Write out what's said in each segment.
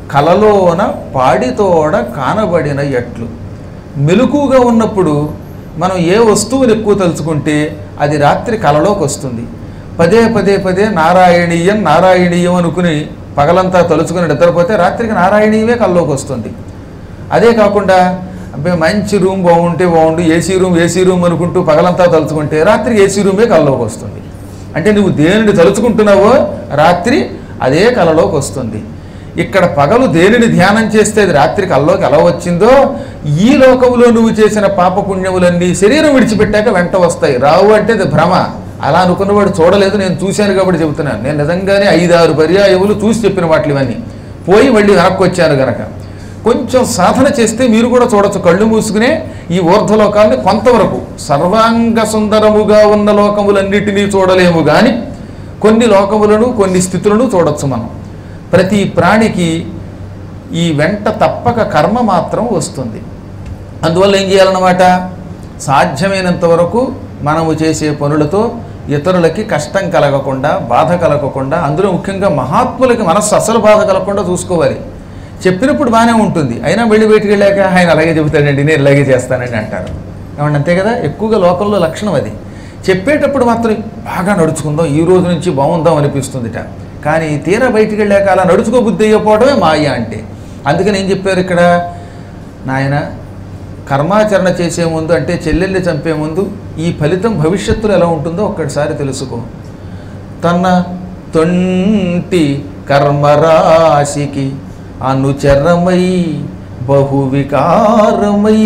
కలలోన పాడితోడ కానబడిన ఎట్లు మెలకుగా ఉన్నప్పుడు మనం ఏ వస్తువుని ఎక్కువ తలుచుకుంటే అది రాత్రి కలలోకి వస్తుంది పదే పదే పదే నారాయణీయం నారాయణీయం అనుకుని పగలంతా తలుచుకుని నిద్రపోతే రాత్రికి నారాయణీయమే కల్లోకి వస్తుంది అదే కాకుండా అబ్బాయి మంచి రూమ్ బాగుంటే బాగుండు ఏసీ రూమ్ ఏసీ రూమ్ అనుకుంటూ పగలంతా తలుచుకుంటే రాత్రి ఏసీ రూమే కల్లోకి వస్తుంది అంటే నువ్వు దేనిని తలుచుకుంటున్నావో రాత్రి అదే కలలోకి వస్తుంది ఇక్కడ పగలు దేనిని ధ్యానం చేస్తే అది రాత్రి కల్లోకి ఎలా వచ్చిందో ఈ లోకంలో నువ్వు చేసిన పాప పుణ్యములన్నీ శరీరం విడిచిపెట్టాక వెంట వస్తాయి రావు అంటే అది భ్రమ అలా అనుకున్నవాడు చూడలేదు నేను చూశాను కాబట్టి చెబుతున్నాను నేను నిజంగానే ఐదారు పర్యాయములు చూసి చెప్పిన వాటి ఇవన్నీ పోయి మళ్ళీ వెనక్కి వచ్చాను గనక కొంచెం సాధన చేస్తే మీరు కూడా చూడొచ్చు కళ్ళు మూసుకునే ఈ ఊర్ధ్వలోకాన్ని కొంతవరకు సర్వాంగ సుందరముగా ఉన్న లోకములన్నిటినీ చూడలేము కానీ కొన్ని లోకములను కొన్ని స్థితులను చూడొచ్చు మనం ప్రతి ప్రాణికి ఈ వెంట తప్పక కర్మ మాత్రం వస్తుంది అందువల్ల ఏం చేయాలన్నమాట సాధ్యమైనంత వరకు మనము చేసే పనులతో ఇతరులకి కష్టం కలగకుండా బాధ కలగకుండా అందులో ముఖ్యంగా మహాత్ములకి మనస్సు అసలు బాధ కలగకుండా చూసుకోవాలి చెప్పినప్పుడు బాగానే ఉంటుంది అయినా వెళ్ళి బయటికి వెళ్ళాక ఆయన అలాగే చెబుతాడండి నేను ఇలాగే చేస్తానండి అంటారు ఏమంటే అంతే కదా ఎక్కువగా లోకంలో లక్షణం అది చెప్పేటప్పుడు మాత్రం బాగా నడుచుకుందాం ఈ రోజు నుంచి బాగుందాం అనిపిస్తుందిట కానీ తీరా బయటికి వెళ్ళాక అలా నడుచుకో బుద్ధి అయ్యకపోవడమే మాయ అంటే అందుకని ఏం చెప్పారు ఇక్కడ నాయన కర్మాచరణ చేసే ముందు అంటే చెల్లెల్ని చంపే ముందు ఈ ఫలితం భవిష్యత్తులో ఎలా ఉంటుందో ఒక్కసారి తెలుసుకో తన తొంటి కర్మరాశికి అనుచరమై బహువికారమై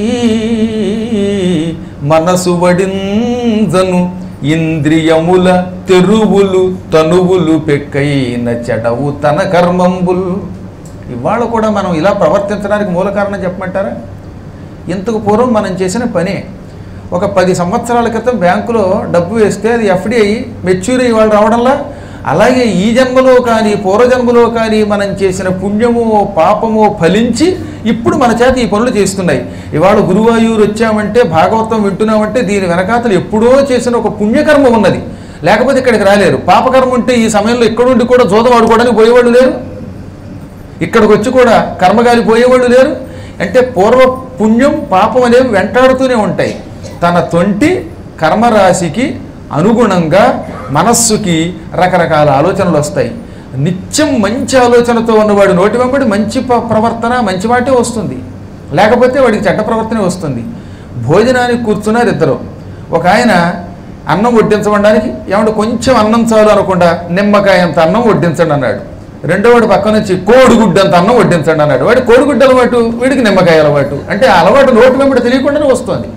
మనసు వడింజను ఇంద్రియముల తెరువులు తనువులు పెక్కైన చెడవు తన కర్మంబుల్ ఇవాళ కూడా మనం ఇలా ప్రవర్తించడానికి మూల కారణం చెప్పమంటారా ఇంతకు పూర్వం మనం చేసిన పనే ఒక పది సంవత్సరాల క్రితం బ్యాంకులో డబ్బు వేస్తే అది ఎఫ్డి అయ్యి మెచ్యూర్ అయ్యి వాళ్ళు రావడంలా అలాగే ఈ జన్మలో కానీ పూర్వజన్మలో కానీ మనం చేసిన పుణ్యము పాపము ఫలించి ఇప్పుడు మన చేత ఈ పనులు చేస్తున్నాయి ఇవాళ గురువాయూరు వచ్చామంటే భాగవతం వింటున్నామంటే దీని వెనకాతలు ఎప్పుడో చేసిన ఒక పుణ్యకర్మ ఉన్నది లేకపోతే ఇక్కడికి రాలేరు పాపకర్మ ఉంటే ఈ సమయంలో ఇక్కడుండి కూడా జోదం ఆడుకోవడానికి పోయేవాళ్ళు లేరు ఇక్కడికి వచ్చి కూడా కర్మగాలి పోయేవాళ్ళు లేరు అంటే పూర్వ పుణ్యం పాపం అనేవి వెంటాడుతూనే ఉంటాయి తన తొంటి కర్మరాశికి అనుగుణంగా మనస్సుకి రకరకాల ఆలోచనలు వస్తాయి నిత్యం మంచి ఆలోచనతో ఉన్నవాడు నోటి వెంబడి మంచి ప- ప్రవర్తన మంచి మాటే వస్తుంది లేకపోతే వాడికి చెడ్డ ప్రవర్తనే వస్తుంది భోజనానికి కూర్చున్నారు ఇద్దరు ఒక ఆయన అన్నం వడ్డించమనడానికి ఏమంటే కొంచెం అన్నం చాలు అనకుండా నిమ్మకాయ అంత అన్నం వడ్డించండి అన్నాడు రెండో వాడు పక్క నుంచి కోడిగుడ్డు అంత అన్నం వడ్డించండి అన్నాడు వాడి కోడిగుడ్డు అలవాటు వీడికి నిమ్మకాయ అలవాటు అంటే ఆ అలవాటు నోటి వెంబడి తెలియకుండానే వస్తుంది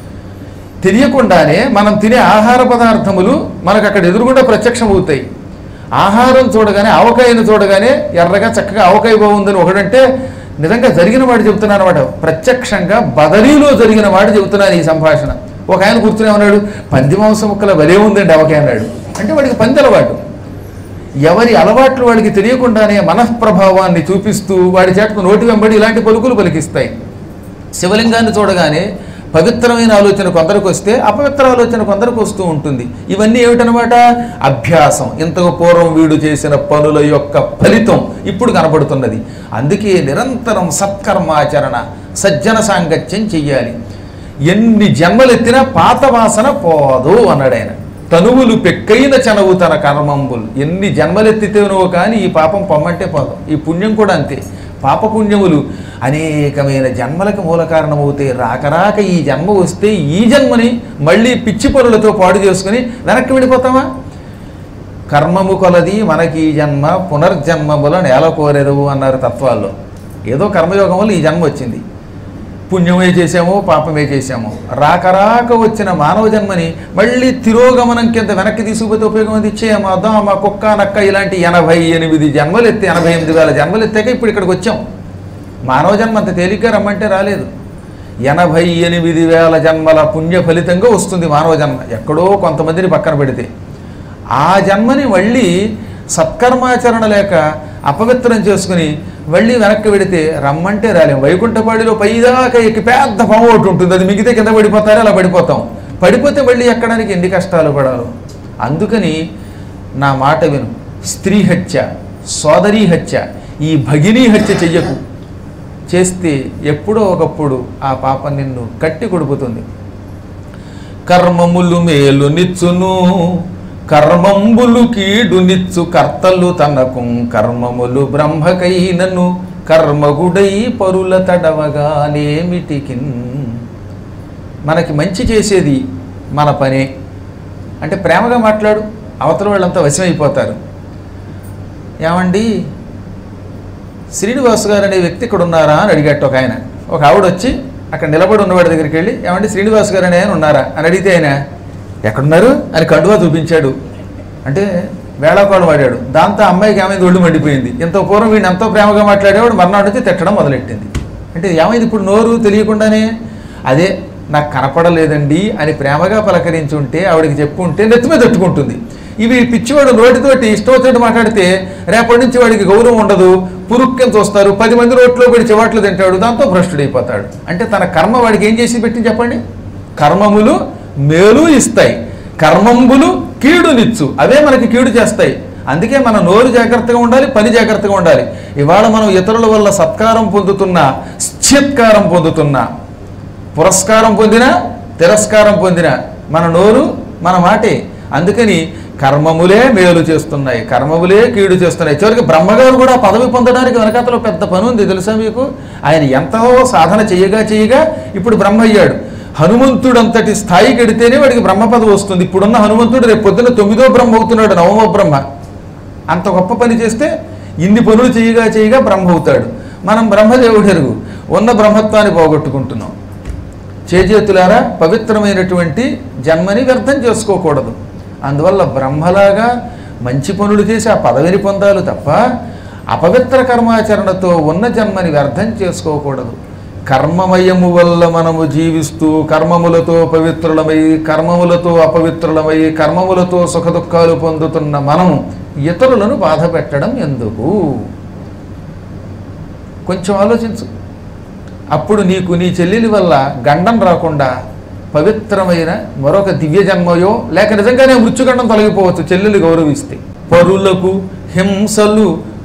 తెలియకుండానే మనం తినే ఆహార పదార్థములు మనకు అక్కడ ఎదురుగుండా ప్రత్యక్షం అవుతాయి ఆహారం చూడగానే ఆవకాయను చూడగానే ఎర్రగా చక్కగా ఆవకాయ బాగుందని ఒకడంటే నిజంగా జరిగిన వాడు చెబుతున్నాను అనమాట ప్రత్యక్షంగా బదలీలో జరిగిన వాడు చెబుతున్నాను ఈ సంభాషణ ఒక ఆయన కూర్చునే ఉన్నాడు పంది మాంసం ముక్కల భలే ఉందండి ఆవకాయ అన్నాడు అంటే వాడికి పంది అలవాటు ఎవరి అలవాట్లు వాడికి తెలియకుండానే మనఃప్రభావాన్ని చూపిస్తూ వాడి చేతకు నోటి వెంబడి ఇలాంటి పలుకులు పలికిస్తాయి శివలింగాన్ని చూడగానే పవిత్రమైన ఆలోచన కొందరికి వస్తే అపవిత్ర ఆలోచన కొందరికి వస్తూ ఉంటుంది ఇవన్నీ ఏమిటనమాట అభ్యాసం ఇంతకు పూర్వం వీడు చేసిన పనుల యొక్క ఫలితం ఇప్పుడు కనబడుతున్నది అందుకే నిరంతరం సత్కర్మాచరణ సజ్జన సాంగత్యం చెయ్యాలి ఎన్ని జన్మలెత్తినా పాత వాసన పోదు అన్నాడు ఆయన తనువులు పెక్కైన చనవు తన కర్మంబులు ఎన్ని జన్మలెత్తితేనో కానీ ఈ పాపం పొమ్మంటే పోదు ఈ పుణ్యం కూడా అంతే పాపపుణ్యములు అనేకమైన జన్మలకు మూల కారణమవుతాయి రాకరాక ఈ జన్మ వస్తే ఈ జన్మని మళ్ళీ పిచ్చి పనులతో పాడు చేసుకుని వెనక్కి వెళ్ళిపోతామా కర్మము కొలది మనకి ఈ జన్మ పునర్జన్మముల నేల కోరెదవు అన్నారు తత్వాల్లో ఏదో కర్మయోగం వల్ల ఈ జన్మ వచ్చింది పుణ్యమే చేసామో పాపమే చేసామో రాక రాక వచ్చిన మానవ జన్మని మళ్ళీ తిరోగమనం కింద వెనక్కి తీసుకుపోతే ఉపయోగం అది ఇచ్చేయమా అద్దామా కుక్క నక్క ఇలాంటి ఎనభై ఎనిమిది జన్మలు ఎత్తి ఎనభై ఎనిమిది వేల జన్మలు ఎత్తాక ఇప్పుడు ఇక్కడికి వచ్చాం మానవ జన్మ అంత తేలిగ్గా రమ్మంటే రాలేదు ఎనభై ఎనిమిది వేల జన్మల పుణ్య ఫలితంగా వస్తుంది మానవ జన్మ ఎక్కడో కొంతమందిని పక్కన పెడితే ఆ జన్మని మళ్ళీ సత్కర్మాచరణ లేక అపవిత్రం చేసుకుని మళ్ళీ వెనక్కి వెడితే రమ్మంటే రాలేం వైకుంఠపాడిలో పైదాకా ఎక్కి పెద్ద పాము ఒకటి ఉంటుంది అది మిగితే కింద పడిపోతారే అలా పడిపోతాం పడిపోతే మళ్ళీ ఎక్కడానికి ఎన్ని కష్టాలు పడాలో అందుకని నా మాట విను స్త్రీ హత్య సోదరీ హత్య ఈ భగినీ హత్య చెయ్యకు చేస్తే ఎప్పుడో ఒకప్పుడు ఆ పాపం నిన్ను కట్టి కొడుకుతుంది కర్మములు మేలు నిచ్చును కర్మంబులు కీడు నిచ్చు కర్తలు తనకు కర్మములు బ్రహ్మకైనను కర్మగుడై పరుల తడవగానేమిటికిన్ మనకి మంచి చేసేది మన పనే అంటే ప్రేమగా మాట్లాడు అవతల వాళ్ళంతా వశమైపోతారు ఏమండి శ్రీనివాస్ గారు అనే వ్యక్తి ఇక్కడ ఉన్నారా అని అడిగట్టు ఒక ఆయన ఒక ఆవిడ వచ్చి అక్కడ నిలబడి ఉన్నవాడి దగ్గరికి వెళ్ళి ఏమండి శ్రీనివాస్ గారు అనే ఆయన ఉన్నారా అని అడిగితే ఆయన ఎక్కడున్నారు అని కండువా చూపించాడు అంటే వేళాకోళం వాడాడు దాంతో అమ్మాయికి ఏమైంది ఒళ్ళు మండిపోయింది ఇంత పూర్వం వీడిని ఎంతో ప్రేమగా మాట్లాడేవాడు మర్నాడు వచ్చి తిట్టడం మొదలెట్టింది అంటే ఏమైంది ఇప్పుడు నోరు తెలియకుండానే అదే నాకు కనపడలేదండి అని ప్రేమగా పలకరించుంటే ఆవిడకి చెప్పుంటే నెత్తి మీద తట్టుకుంటుంది ఇవి పిచ్చివాడు నోటితోటి ఇష్టం వచ్చినట్టు మాట్లాడితే రేపటి నుంచి వాడికి గౌరవం ఉండదు పురుక్కెని చూస్తారు పది మంది రోట్లో పడి చివాట్లు తింటాడు దాంతో భ్రష్టుడైపోతాడు అంటే తన కర్మ వాడికి ఏం చేసి పెట్టి చెప్పండి కర్మములు మేలు ఇస్తాయి కర్మంబులు కీడునిచ్చు అవే మనకి కీడు చేస్తాయి అందుకే మన నోరు జాగ్రత్తగా ఉండాలి పని జాగ్రత్తగా ఉండాలి ఇవాళ మనం ఇతరుల వల్ల సత్కారం పొందుతున్నా స్థిత్కారం పొందుతున్నా పురస్కారం పొందినా తిరస్కారం పొందినా మన నోరు మన మాటే అందుకని కర్మములే మేలు చేస్తున్నాయి కర్మములే కీడు చేస్తున్నాయి చివరికి బ్రహ్మగారు కూడా పదవి పొందడానికి వెనకాతలో పెద్ద పని ఉంది తెలుసా మీకు ఆయన ఎంతో సాధన చేయగా చేయగా ఇప్పుడు బ్రహ్మ అయ్యాడు హనుమంతుడంతటి స్థాయికి ఎడితేనే వాడికి బ్రహ్మ పదవి వస్తుంది ఇప్పుడున్న హనుమంతుడు రేపు పొద్దున్న తొమ్మిదో బ్రహ్మ అవుతున్నాడు నవమో బ్రహ్మ అంత గొప్ప పని చేస్తే ఇన్ని పనులు చేయగా చేయగా బ్రహ్మ అవుతాడు మనం బ్రహ్మదేవుడు ఎరుగు ఉన్న బ్రహ్మత్వాన్ని పోగొట్టుకుంటున్నాం చేజేతులారా పవిత్రమైనటువంటి జన్మని వ్యర్థం చేసుకోకూడదు అందువల్ల బ్రహ్మలాగా మంచి పనులు చేసి ఆ పదవిని పొందాలి తప్ప అపవిత్ర కర్మాచరణతో ఉన్న జన్మని వ్యర్థం చేసుకోకూడదు కర్మమయము వల్ల మనము జీవిస్తూ కర్మములతో పవిత్రులమై కర్మములతో అపవిత్రులమై కర్మములతో సుఖదుఖాలు పొందుతున్న మనము ఇతరులను బాధ పెట్టడం ఎందుకు కొంచెం ఆలోచించు అప్పుడు నీకు నీ చెల్లెలి వల్ల గండం రాకుండా పవిత్రమైన మరొక దివ్య జన్మయో లేక నిజంగానే మృత్యుగండం తొలగిపోవచ్చు చెల్లెలు గౌరవిస్తే పరులకు హింసలు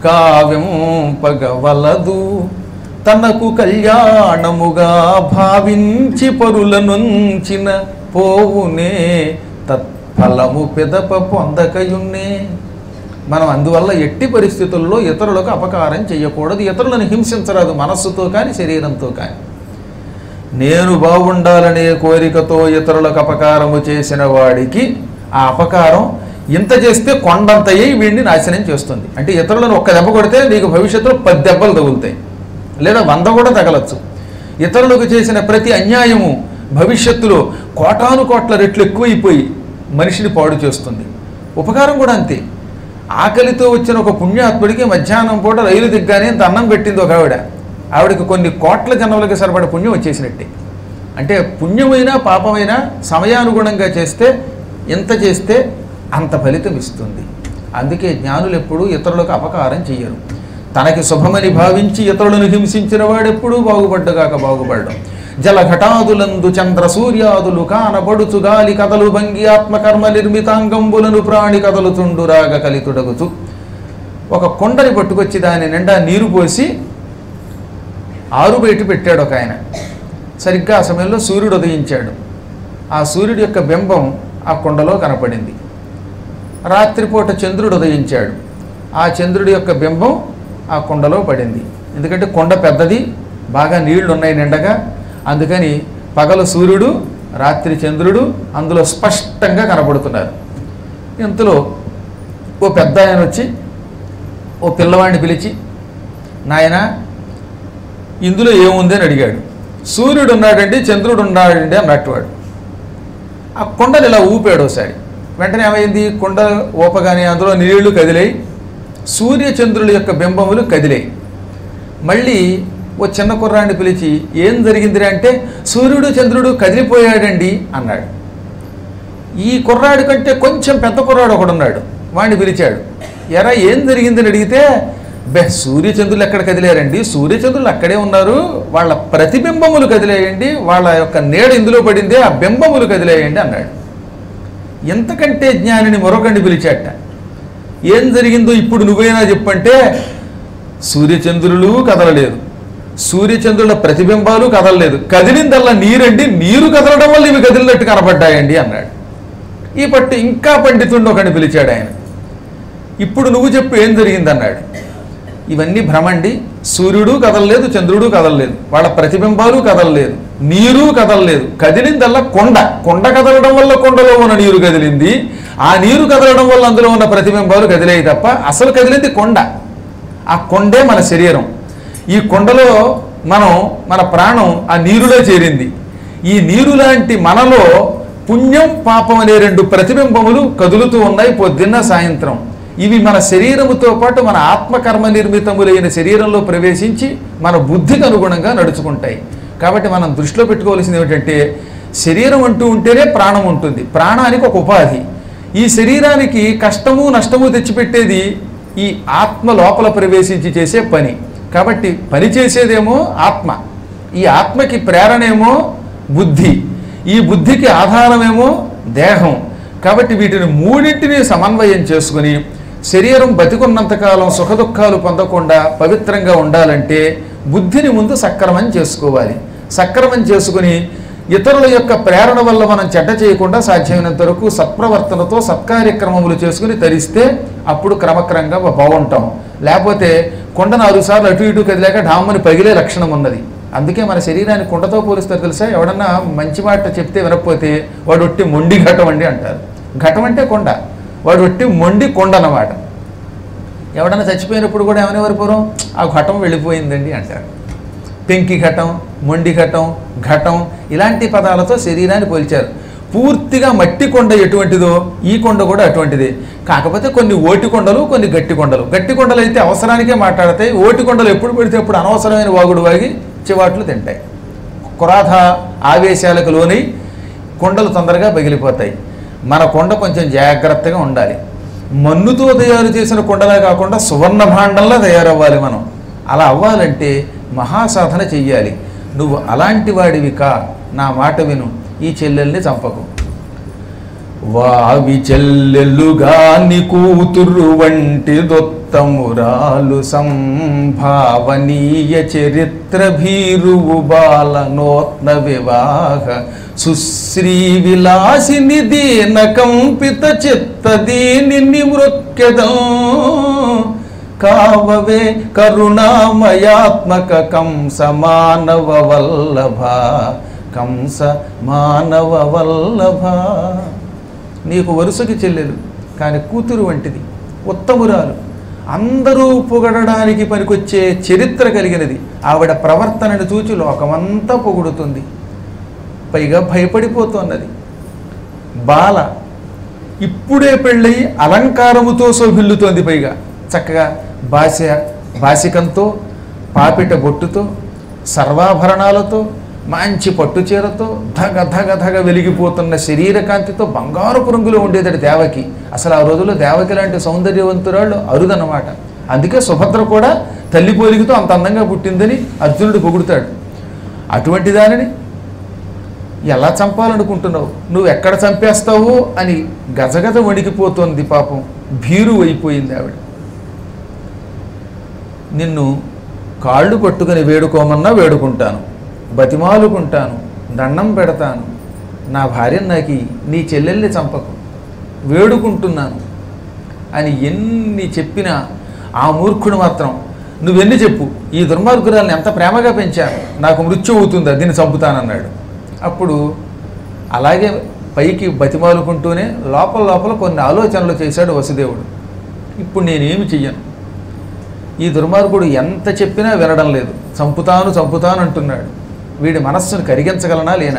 కావ్యంపగవలదు తనకు కళ్యాణముగా భావించి పరులనుంచిన పోవునే తత్ఫలము పెదప పొందకయున్నే మనం అందువల్ల ఎట్టి పరిస్థితుల్లో ఇతరులకు అపకారం చేయకూడదు ఇతరులను హింసించరాదు మనస్సుతో కానీ శరీరంతో కానీ నేను బాగుండాలనే కోరికతో ఇతరులకు అపకారము చేసిన వాడికి ఆ అపకారం ఇంత చేస్తే కొండంత అయ్యి వీడిని నాశనం చేస్తుంది అంటే ఇతరులను ఒక్క దెబ్బ కొడితే నీకు భవిష్యత్తులో పది దెబ్బలు తగులుతాయి లేదా వంద కూడా తగలచ్చు ఇతరులకు చేసిన ప్రతి అన్యాయము భవిష్యత్తులో కోటాను కోట్ల రెట్లు ఎక్కువైపోయి మనిషిని పాడు చేస్తుంది ఉపకారం కూడా అంతే ఆకలితో వచ్చిన ఒక పుణ్యాత్ముడికి మధ్యాహ్నం పూట రైలు దిగ్గానే ఇంత అన్నం పెట్టింది ఒక ఆవిడ ఆవిడకి కొన్ని కోట్ల జన్మలకి సరిపడ పుణ్యం వచ్చేసినట్టే అంటే పుణ్యమైనా పాపమైనా సమయానుగుణంగా చేస్తే ఎంత చేస్తే అంత ఫలితం ఇస్తుంది అందుకే జ్ఞానులు ఎప్పుడూ ఇతరులకు అపకారం చెయ్యరు తనకి శుభమని భావించి ఇతరులను హింసించిన వాడెప్పుడూ బాగుపడ్డగాక బాగుపడడం జలఘటాదులందు చంద్ర సూర్యాదులు కానబడుచు గాలి కథలు భంగి ఆత్మకర్మ నిర్మితాంగంబులను ప్రాణి కదలుతుండురాగ కలితుడగుచు ఒక కొండని పట్టుకొచ్చి దాని నిండా నీరు పోసి ఆరు బయట పెట్టాడు ఒక ఆయన సరిగ్గా ఆ సమయంలో సూర్యుడు ఉదయించాడు ఆ సూర్యుడి యొక్క బింబం ఆ కొండలో కనపడింది రాత్రిపూట చంద్రుడు ఉదయించాడు ఆ చంద్రుడి యొక్క బింబం ఆ కొండలో పడింది ఎందుకంటే కొండ పెద్దది బాగా నీళ్లు ఉన్నాయి నిండగా అందుకని పగలు సూర్యుడు రాత్రి చంద్రుడు అందులో స్పష్టంగా కనబడుతున్నారు ఇంతలో ఓ పెద్ద ఆయన వచ్చి ఓ పిల్లవాడిని పిలిచి నాయనా ఇందులో ఏముంది అని అడిగాడు సూర్యుడు ఉన్నాడండి చంద్రుడు ఉన్నాడండి అన్నట్టు వాడు ఆ కొండలు ఇలా ఊపాడు ఒకసారి వెంటనే ఏమైంది కొండ ఊపగానే అందులో నీళ్లు కదిలాయి సూర్యచంద్రుల యొక్క బింబములు కదిలాయి మళ్ళీ ఓ చిన్న కుర్రాన్ని పిలిచి ఏం జరిగిందిరా అంటే సూర్యుడు చంద్రుడు కదిలిపోయాడండి అన్నాడు ఈ కుర్రాడి కంటే కొంచెం పెద్ద కుర్రాడు ఒకడున్నాడు వాడిని పిలిచాడు ఎరా ఏం జరిగిందని అడిగితే బె సూర్యచంద్రులు ఎక్కడ కదిలేరండి సూర్యచంద్రులు అక్కడే ఉన్నారు వాళ్ళ ప్రతిబింబములు కదిలేయండి వాళ్ళ యొక్క నీడ ఇందులో పడిందే ఆ బింబములు కదిలేయండి అన్నాడు ఎంతకంటే జ్ఞానిని మరొకడిని పిలిచాట ఏం జరిగిందో ఇప్పుడు నువ్వైనా చెప్పంటే సూర్యచంద్రులు కదలలేదు సూర్యచంద్రుల ప్రతిబింబాలు కదలలేదు కదిలిందల్లా నీరండి నీరు కదలడం వల్ల ఇవి కదిలినట్టు కనబడ్డాయండి అన్నాడు ఈ పట్టు ఇంకా పండితుండు ఒకని పిలిచాడు ఆయన ఇప్పుడు నువ్వు చెప్పు ఏం జరిగిందన్నాడు ఇవన్నీ భ్రమండి సూర్యుడు కదలలేదు చంద్రుడు కదలలేదు వాళ్ళ ప్రతిబింబాలు కదలలేదు నీరు కదలలేదు కదిలిందల్లా కొండ కొండ కదలడం వల్ల కొండలో ఉన్న నీరు కదిలింది ఆ నీరు కదలడం వల్ల అందులో ఉన్న ప్రతిబింబాలు కదిలేయి తప్ప అసలు కదిలింది కొండ ఆ కొండే మన శరీరం ఈ కొండలో మనం మన ప్రాణం ఆ నీరులో చేరింది ఈ నీరు లాంటి మనలో పుణ్యం పాపం అనే రెండు ప్రతిబింబములు కదులుతూ ఉన్నాయి పొద్దున్న సాయంత్రం ఇవి మన శరీరముతో పాటు మన ఆత్మకర్మ నిర్మితములైన శరీరంలో ప్రవేశించి మన బుద్ధికి అనుగుణంగా నడుచుకుంటాయి కాబట్టి మనం దృష్టిలో పెట్టుకోవాల్సింది ఏమిటంటే శరీరం అంటూ ఉంటేనే ప్రాణం ఉంటుంది ప్రాణానికి ఒక ఉపాధి ఈ శరీరానికి కష్టము నష్టము తెచ్చిపెట్టేది ఈ ఆత్మ లోపల ప్రవేశించి చేసే పని కాబట్టి పని చేసేదేమో ఆత్మ ఈ ఆత్మకి ప్రేరణేమో బుద్ధి ఈ బుద్ధికి ఆధారమేమో దేహం కాబట్టి వీటిని మూడింటిని సమన్వయం చేసుకుని శరీరం బతికున్నంతకాలం సుఖదుఖాలు పొందకుండా పవిత్రంగా ఉండాలంటే బుద్ధిని ముందు సక్రమం చేసుకోవాలి సక్రమం చేసుకుని ఇతరుల యొక్క ప్రేరణ వల్ల మనం చెడ్డ చేయకుండా సాధ్యమైనంత వరకు సత్ప్రవర్తనతో సత్కార్యక్రమములు చేసుకుని తరిస్తే అప్పుడు క్రమక్రమంగా బాగుంటాం లేకపోతే కొండ నాలుగు సార్లు అటు ఇటు కదిలేక ఢామ్మని పగిలే లక్షణం ఉన్నది అందుకే మన శరీరాన్ని కుండతో పోలిస్తారు తెలుసా ఎవడన్నా మంచి మాట చెప్తే వినకపోతే వాడు ఒట్టి మొండి ఘటం అండి అంటారు ఘటం అంటే కొండ వాడు ఒట్టి మొండి కొండ అన్నమాట ఎవడన్నా చచ్చిపోయినప్పుడు కూడా ఏమనేవారు పూర్వం ఆ ఘటం వెళ్ళిపోయిందండి అంటారు పెంకి ఘటం మొండి ఘటం ఘటం ఇలాంటి పదాలతో శరీరాన్ని పోల్చారు పూర్తిగా మట్టి కొండ ఎటువంటిదో ఈ కొండ కూడా అటువంటిదే కాకపోతే కొన్ని ఓటి కొండలు కొన్ని గట్టి కొండలు గట్టి కొండలు అయితే అవసరానికే మాట్లాడతాయి ఓటి కొండలు ఎప్పుడు పెడితే ఎప్పుడు అనవసరమైన వాగుడు వాగి చివాట్లు తింటాయి క్రోధ ఆవేశాలకు లోనై కొండలు తొందరగా పగిలిపోతాయి మన కొండ కొంచెం జాగ్రత్తగా ఉండాలి మన్నుతో తయారు చేసిన కొండలా కాకుండా సువర్ణ భాండంలా తయారవ్వాలి మనం అలా అవ్వాలంటే మహాసాధన చెయ్యాలి నువ్వు అలాంటి వాడివి కా నా మాట విను ఈ చెల్లెల్ని చంపకు వావి చెల్లెలుగాని కూతురు వంటి దొత్తమురాలు సంభావనీయ చరిత్ర భీరువు బాల నోత్న వివాహ సుశ్రీ విలాసిని దీన కంపిత చిత్త దీని మృక్యదం కావవే కరుణామయాత్మక కంస మానవ వల్లభ కంస మానవ వల్లభ నీకు వరుసకి చెల్లెలు కానీ కూతురు వంటిది ఉత్తమురాలు అందరూ పొగడడానికి పనికొచ్చే చరిత్ర కలిగినది ఆవిడ ప్రవర్తనను చూచి లోకమంతా పొగుడుతుంది పైగా భయపడిపోతున్నది బాల ఇప్పుడే పెళ్ళయి అలంకారముతో శోభిల్లుతోంది పైగా చక్కగా బాస బాసికంతో పాపిట బొట్టుతో సర్వాభరణాలతో మంచి పట్టు చీరతో ధగ ధగ ధగ వెలిగిపోతున్న శరీర కాంతితో బంగారపు రంగులో ఉండేదట దేవకి అసలు ఆ రోజుల్లో దేవకి లాంటి సౌందర్యవంతురాళ్ళు అరుదన్నమాట అందుకే సుభద్ర కూడా తల్లి పోలికతో అంత అందంగా పుట్టిందని అర్జునుడు పొగుడుతాడు అటువంటి దానిని ఎలా చంపాలనుకుంటున్నావు నువ్వు ఎక్కడ చంపేస్తావు అని గజగజ వణికిపోతోంది పాపం భీరు అయిపోయింది ఆవిడ నిన్ను కాళ్ళు పట్టుకుని వేడుకోమన్నా వేడుకుంటాను బతిమాలుకుంటాను దండం పెడతాను నా భార్యను నాకి నీ చెల్లెల్ని చంపకు వేడుకుంటున్నాను అని ఎన్ని చెప్పినా ఆ మూర్ఖుడు మాత్రం నువ్వెన్ని చెప్పు ఈ దుర్మార్గురాల్ని ఎంత ప్రేమగా పెంచాను నాకు మృత్యు అవుతుందా దీన్ని చంపుతానన్నాడు అప్పుడు అలాగే పైకి బతిమాలుకుంటూనే లోపల లోపల కొన్ని ఆలోచనలు చేశాడు వసుదేవుడు ఇప్పుడు నేనేమి చెయ్యను ఈ దుర్మార్గుడు ఎంత చెప్పినా వినడం లేదు చంపుతాను చంపుతాను అంటున్నాడు వీడి మనస్సును కరిగించగలనా లేనా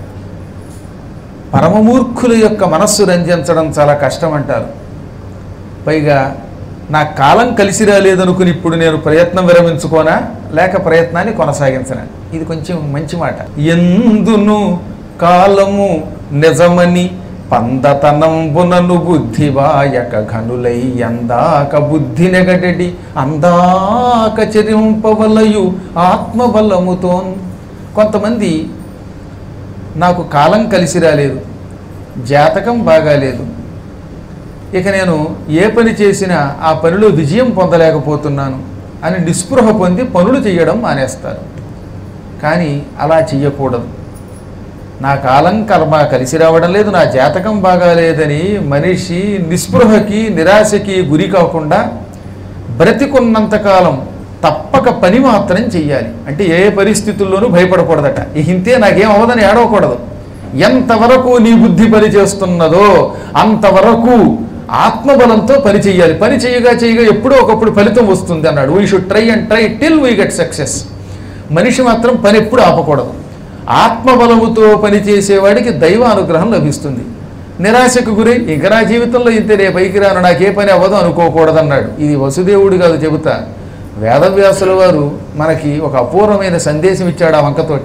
పరమమూర్ఖుల యొక్క మనస్సు రంజించడం చాలా కష్టం అంటారు పైగా నా కాలం కలిసి రాలేదనుకుని ఇప్పుడు నేను ప్రయత్నం విరమించుకోనా లేక ప్రయత్నాన్ని కొనసాగించనా ఇది కొంచెం మంచి మాట ఎందును కాలము నిజమని పందతనంబునను బుద్ధి వాయక ఘనులై అందాక బుద్ధి నెగడెడి అందాక చెరింపవలయు ఆత్మబలముతోన్ కొంతమంది నాకు కాలం కలిసి రాలేదు జాతకం బాగాలేదు ఇక నేను ఏ పని చేసినా ఆ పనిలో విజయం పొందలేకపోతున్నాను అని నిస్పృహ పొంది పనులు చేయడం మానేస్తారు కానీ అలా చెయ్యకూడదు నా కాలం కర్మ కలిసి రావడం లేదు నా జాతకం బాగాలేదని మనిషి నిస్పృహకి నిరాశకి గురి కాకుండా బ్రతికున్నంతకాలం తప్పక పని మాత్రం చెయ్యాలి అంటే ఏ పరిస్థితుల్లోనూ భయపడకూడదట ఇక ఇంతే నాకేం అవ్వదని ఏడవకూడదు ఎంతవరకు నీ బుద్ధి పని చేస్తున్నదో అంతవరకు ఆత్మబలంతో పని చెయ్యాలి పని చేయగా చేయగా ఎప్పుడో ఒకప్పుడు ఫలితం వస్తుంది అన్నాడు we should try and try till we get success మనిషి మాత్రం పని ఎప్పుడు ఆపకూడదు ఆత్మబలముతో పనిచేసేవాడికి దైవ అనుగ్రహం లభిస్తుంది నిరాశకు గురై ఇంక నా జీవితంలో ఇంతే రే పైకి రాను నాకే పని అవ్వదు అనుకోకూడదన్నాడు ఇది వసుదేవుడు కాదు చెబుతా వేదవ్యాసుల వారు మనకి ఒక అపూర్వమైన సందేశం ఇచ్చాడు ఆ వంకతోటి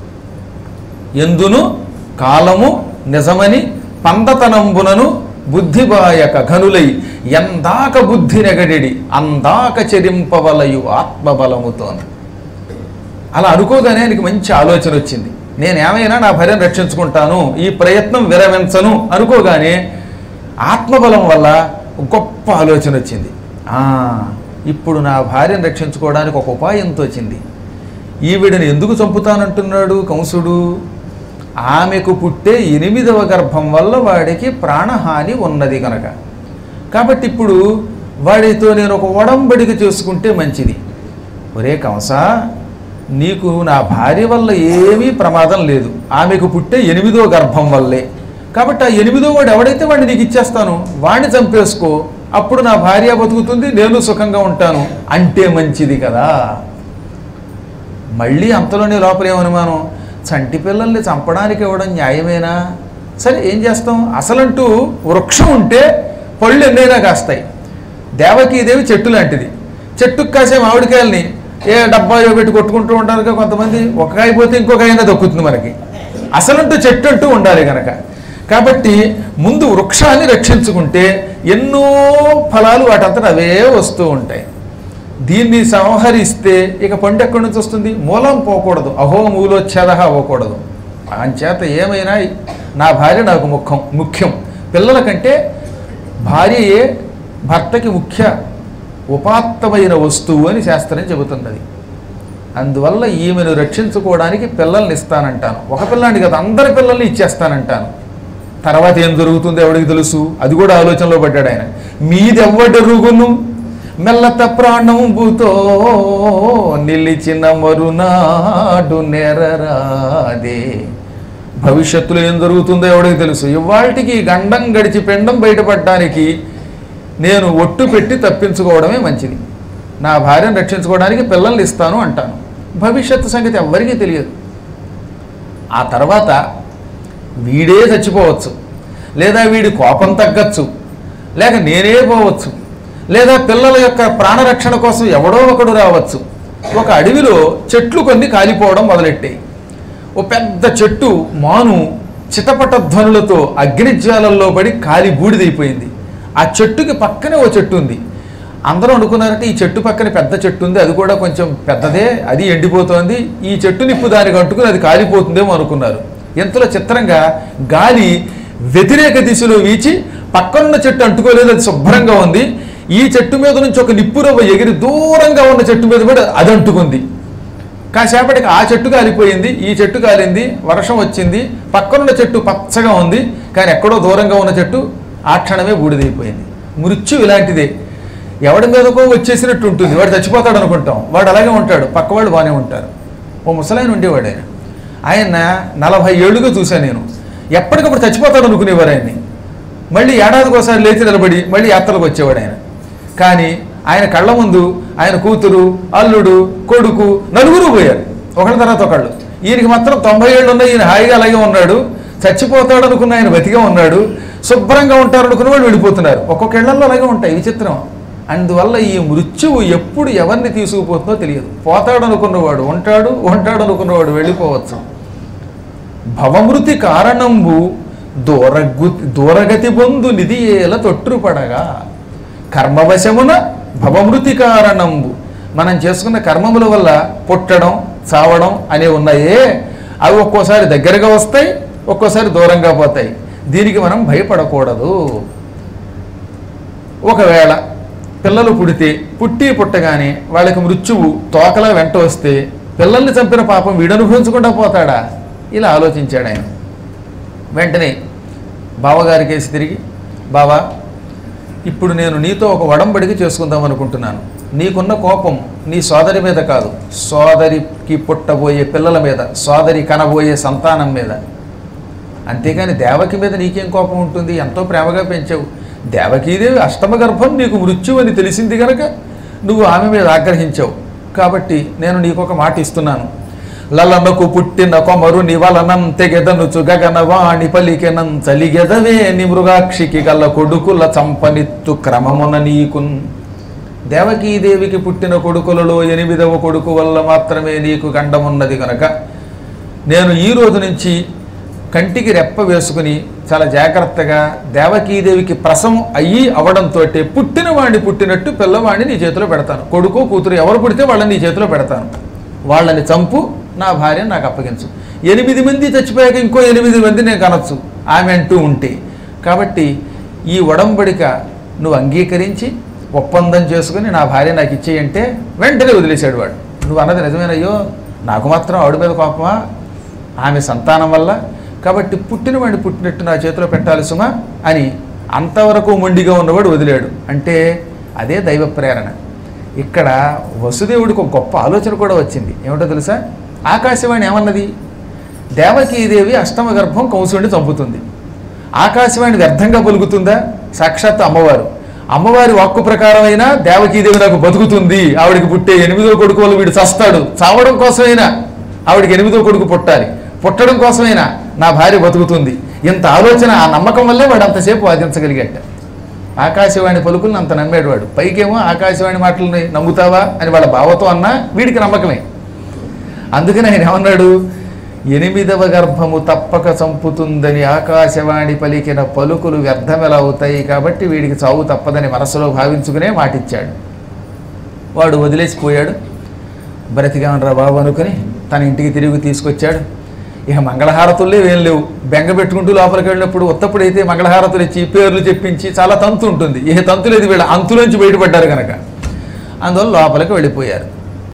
ఎందును కాలము నిజమని పందతనంబునను బుద్ధిబాయక ఘనులై ఎందాక బుద్ధి నెగడిడి అందాక చెరింపవలయు ఆత్మబలముతోను అలా అనుకోగానే ఆయనకి మంచి ఆలోచన వచ్చింది నేను ఏమైనా నా భార్యను రక్షించుకుంటాను ఈ ప్రయత్నం విరమించను అనుకోగానే ఆత్మబలం వల్ల గొప్ప ఆలోచన వచ్చింది ఆ, ఇప్పుడు నా భార్యను రక్షించుకోవడానికి ఒక ఉపాయంతో వచ్చింది ఈవిడని ఎందుకు చంపుతానంటున్నాడు కంసుడు ఆమెకు పుట్టే ఎనిమిదవ గర్భం వల్ల వాడికి ప్రాణహాని ఉన్నది కనుక కాబట్టి ఇప్పుడు వాడితో నేను ఒక ఒడంబడిక చేసుకుంటే మంచిది ఒరే కంసా నీకు నా భార్య వల్ల ఏమీ ప్రమాదం లేదు ఆమెకు పుట్టే ఎనిమిదో గర్భం వల్లే కాబట్టి ఆ ఎనిమిదో వాడు ఎవడైతే వాడిని నీకు ఇచ్చేస్తాను వాడిని చంపేసుకో అప్పుడు నా భార్య బతుకుతుంది నేను సుఖంగా ఉంటాను అంటే మంచిది కదా మళ్ళీ అంతలోనే లోపల ఏమనుమానం చంటి పిల్లల్ని చంపడానికి ఇవ్వడం న్యాయమేనా సరే ఏం చేస్తాం అసలంటూ వృక్షం ఉంటే పళ్ళు ఎన్నైనా కాస్తాయి దేవకీదేవి చెట్టు లాంటిది చెట్టుకు కాసే మామిడికాయల్ని ఏ డబ్బాలో పెట్టి కొట్టుకుంటూ ఉంటారు కదా కొంతమంది ఒక కాయ పోతే ఇంకొక అయినా దక్కుతుంది మనకి అసలంటూ చెట్టు అంటూ ఉండాలి కనుక కాబట్టి ముందు వృక్షాన్ని రక్షించుకుంటే ఎన్నో ఫలాలు వాటంతట అవే వస్తూ ఉంటాయి దీన్ని సంహరిస్తే ఇక పండు ఎక్కడి నుంచి వస్తుంది మూలం పోకూడదు అహో మూలోచ్ఛేద అవ్వకూడదు అంచేత ఏమైనా నా భార్య నాకు ముఖ్యం ముఖ్యం పిల్లల కంటే భార్యయే భర్తకి ముఖ్య ఉపాత్తమైన వస్తువు అని శాస్త్రం చెబుతున్నది అందువల్ల ఈమెను రక్షించుకోవడానికి పిల్లల్ని ఇస్తానంటాను ఒక పిల్లాన్ని కదా అందరి పిల్లల్ని ఇచ్చేస్తానంటాను తర్వాత ఏం జరుగుతుందో ఎవడికి తెలుసు అది కూడా ఆలోచనలో పడ్డాడు ఆయన మీదెవ్వడరుగును మెల్లత ప్రాణంబుతో నిలిచిన మరునాడు నెరరాదే భవిష్యత్తులో ఏం జరుగుతుందో ఎవడికి తెలుసు ఇవాళకి గండం గడిచి పెండం బయటపడడానికి నేను ఒట్టు పెట్టి తప్పించుకోవడమే మంచిది నా భార్యను రక్షించుకోవడానికి పిల్లల్ని ఇస్తాను అంటాను భవిష్యత్తు సంగతి ఎవ్వరికీ తెలియదు ఆ తర్వాత వీడే చచ్చిపోవచ్చు లేదా వీడి కోపం తగ్గచ్చు లేక నేనే పోవచ్చు లేదా పిల్లల యొక్క ప్రాణరక్షణ కోసం ఎవడో ఒకడు రావచ్చు ఒక అడవిలో చెట్లు కొన్ని కాలిపోవడం మొదలెట్టాయి ఓ పెద్ద చెట్టు మాను చిటపట ధ్వనులతో అగ్నిజ్వాలల్లో పడి కాలి బూడిదైపోయింది ఆ చెట్టుకి పక్కనే ఓ చెట్టు ఉంది అందరూ అనుకున్నారంటే ఈ చెట్టు పక్కన పెద్ద చెట్టు ఉంది అది కూడా కొంచెం పెద్దదే అది ఎండిపోతోంది ఈ చెట్టు నిప్పు దానికి అంటుకుని అది కాలిపోతుందేమో అనుకున్నారు ఎంతలో చిత్రంగా గాలి వ్యతిరేక దిశలో వీచి పక్కనున్న చెట్టు అంటుకోలేదు అది శుభ్రంగా ఉంది ఈ చెట్టు మీద నుంచి ఒక నిప్పురవ్వ ఎగిరి దూరంగా ఉన్న చెట్టు మీద కూడా అది అంటుకుంది కాసేపటికి ఆ చెట్టు కాలిపోయింది ఈ చెట్టు కాలింది వర్షం వచ్చింది పక్కనున్న చెట్టు పచ్చగా ఉంది కానీ ఎక్కడో దూరంగా ఉన్న చెట్టు ఆ క్షణమే బూడిదైపోయింది మృత్యు ఇలాంటిదే ఎవడి మీదకో వచ్చేసినట్టు ఉంటుంది వాడు చచ్చిపోతాడు అనుకుంటాం వాడు అలాగే ఉంటాడు పక్క వాళ్ళు బాగానే ఉంటారు ఓ ముసలాయన ఉండేవాడు ఆయన ఆయన నలభై ఏళ్ళుగా చూశాను నేను ఎప్పటికప్పుడు చచ్చిపోతాడు అనుకునేవారు ఆయన్ని మళ్ళీ ఏడాదికి ఒకసారి లేచి నిలబడి మళ్ళీ యాత్రలకు వచ్చేవాడు ఆయన కానీ ఆయన కళ్ళ ముందు ఆయన కూతురు అల్లుడు కొడుకు నలుగురు పోయారు ఒకళ్ళ తర్వాత ఒకళ్ళు ఈయనకి మాత్రం తొంభై ఏళ్ళు ఉన్నాయి ఈయన హాయిగా అలాగే ఉన్నాడు చచ్చిపోతాడు అనుకున్న ఆయన బతిగా ఉన్నాడు శుభ్రంగా ఉంటారు అనుకున్న వాళ్ళు వెళ్ళిపోతున్నారు ఒక్కొక్క ఇళ్లలో అలాగే ఉంటాయి విచిత్రం అందువల్ల ఈ మృత్యువు ఎప్పుడు ఎవరిని తీసుకుపోతుందో తెలియదు పోతాడు అనుకున్నవాడు ఉంటాడు ఉంటాడు అనుకున్నవాడు వెళ్ళిపోవచ్చు భవమృతి కారణంబు దూరగు దూరగతి పొందు నిధియేల తొట్టుపడగా కర్మవశమున భవమృతి కారణంబు మనం చేసుకున్న కర్మముల వల్ల పుట్టడం చావడం అనేవి ఉన్నాయే అవి ఒక్కోసారి దగ్గరగా వస్తాయి ఒక్కోసారి దూరంగా పోతాయి దీనికి మనం భయపడకూడదు ఒకవేళ పిల్లలు పుడితే పుట్టి పుట్టగానే వాళ్ళకి మృత్యువు తోకలా వెంట వస్తే పిల్లల్ని చంపిన పాపం వీడు అనుభవించకుండా పోతాడా ఇలా ఆలోచించాడు ఆయన వెంటనే బావగారి కేసి తిరిగి బావా ఇప్పుడు నేను నీతో ఒక వడంబడికి చేసుకుందాం అనుకుంటున్నాను నీకున్న కోపం నీ సోదరి మీద కాదు సోదరికి పుట్టబోయే పిల్లల మీద సోదరి కనబోయే సంతానం మీద అంతేగాని దేవకి మీద నీకేం కోపం ఉంటుంది ఎంతో ప్రేమగా పెంచావు దేవకీదేవి అష్టమ గర్భం నీకు మృత్యు అని తెలిసింది కనుక నువ్వు ఆమె మీద ఆగ్రహించావు కాబట్టి నేను నీకు ఒక మాట ఇస్తున్నాను లలనకు పుట్టిన కొమరు నివలనం తెగెదనుచు గగన వాణి పలికెనం చలిగెదవే ని మృగాక్షికి గల కొడుకుల చంపనిత్తు క్రమమున నీకున్ దేవకీదేవికి పుట్టిన కొడుకులలో ఎనిమిదవ కొడుకు వల్ల మాత్రమే నీకు గండమున్నది కనుక నేను ఈ రోజు నుంచి కంటికి రెప్ప వేసుకుని చాలా జాగ్రత్తగా దేవకీదేవికి ప్రసవం అయ్యి అవడంతో పుట్టిన వాడిని పుట్టినట్టు పిల్లవాడిని నీ చేతిలో పెడతాను కొడుకు కూతురు ఎవరు పుడితే వాళ్ళని నీ చేతిలో పెడతాను వాళ్ళని చంపు నా భార్యను నాకు అప్పగించు ఎనిమిది మంది చచ్చిపోయాక ఇంకో ఎనిమిది మంది నేను కనొచ్చు ఆమె అంటూ ఉంటే కాబట్టి ఈ ఒడంబడిక నువ్వు అంగీకరించి ఒప్పందం చేసుకుని నా భార్య నాకు ఇచ్చేయంటే వెంటనే వదిలేశాడు వాడు నువ్వు అన్నది నిజమేనయ్యో నాకు మాత్రం ఆవిడ మీద కోపమా ఆమె సంతానం వల్ల కాబట్టి పుట్టినవాడిని పుట్టినట్టు నా చేతిలో పెట్టాలి సుమా అని అంతవరకు మొండిగా ఉన్నవాడు వదిలాడు అంటే అదే దైవ ప్రేరణ ఇక్కడ వసుదేవుడికి ఒక గొప్ప ఆలోచన కూడా వచ్చింది ఏమిటో తెలుసా ఆకాశవాణి ఏమన్నది దేవకీదేవి అష్టమ గర్భం కంసుడిని చంపుతుంది ఆకాశవాణి వ్యర్థంగా పలుకుతుందా సాక్షాత్ అమ్మవారు అమ్మవారి వాక్కు ప్రకారమైనా దేవకీదేవి నాకు బతుకుతుంది ఆవిడికి పుట్టే ఎనిమిదో కొడుకు వల్ల వీడు చస్తాడు చావడం కోసమైనా ఆవిడికి ఎనిమిదో కొడుకు పుట్టాలి పుట్టడం కోసమైనా నా భార్య బతుకుతుంది ఇంత ఆలోచన ఆ నమ్మకం వల్లే వాడు అంతసేపు వాదించగలిగాట ఆకాశవాణి పలుకులను అంత నమ్మేడు వాడు పైకేమో ఆకాశవాణి మాటలని నమ్ముతావా అని వాళ్ళ బావతో అన్నా వీడికి నమ్మకమే అందుకని ఆయన ఏమన్నాడు ఎనిమిదవ గర్భము తప్పక చంపుతుందని ఆకాశవాణి పలికిన పలుకులు వ్యర్థమెలా అవుతాయి కాబట్టి వీడికి చావు తప్పదని మనసులో భావించుకునే మాటిచ్చాడు వాడు వదిలేసిపోయాడు బ్రతికామనరా బాబు అనుకుని తన ఇంటికి తిరిగి తీసుకొచ్చాడు ఇక మంగళహారతుల్లో ఏం లేవు బెంగ పెట్టుకుంటూ లోపలికి వెళ్ళినప్పుడు ఉత్తప్పుడు అయితే మంగళహారతులు ఇచ్చి పేర్లు చెప్పించి చాలా తంతు ఉంటుంది ఏ తంతు లేదు వీళ్ళ అంతులోంచి బయటపడ్డారు కనుక అందువల్ల లోపలికి వెళ్ళిపోయారు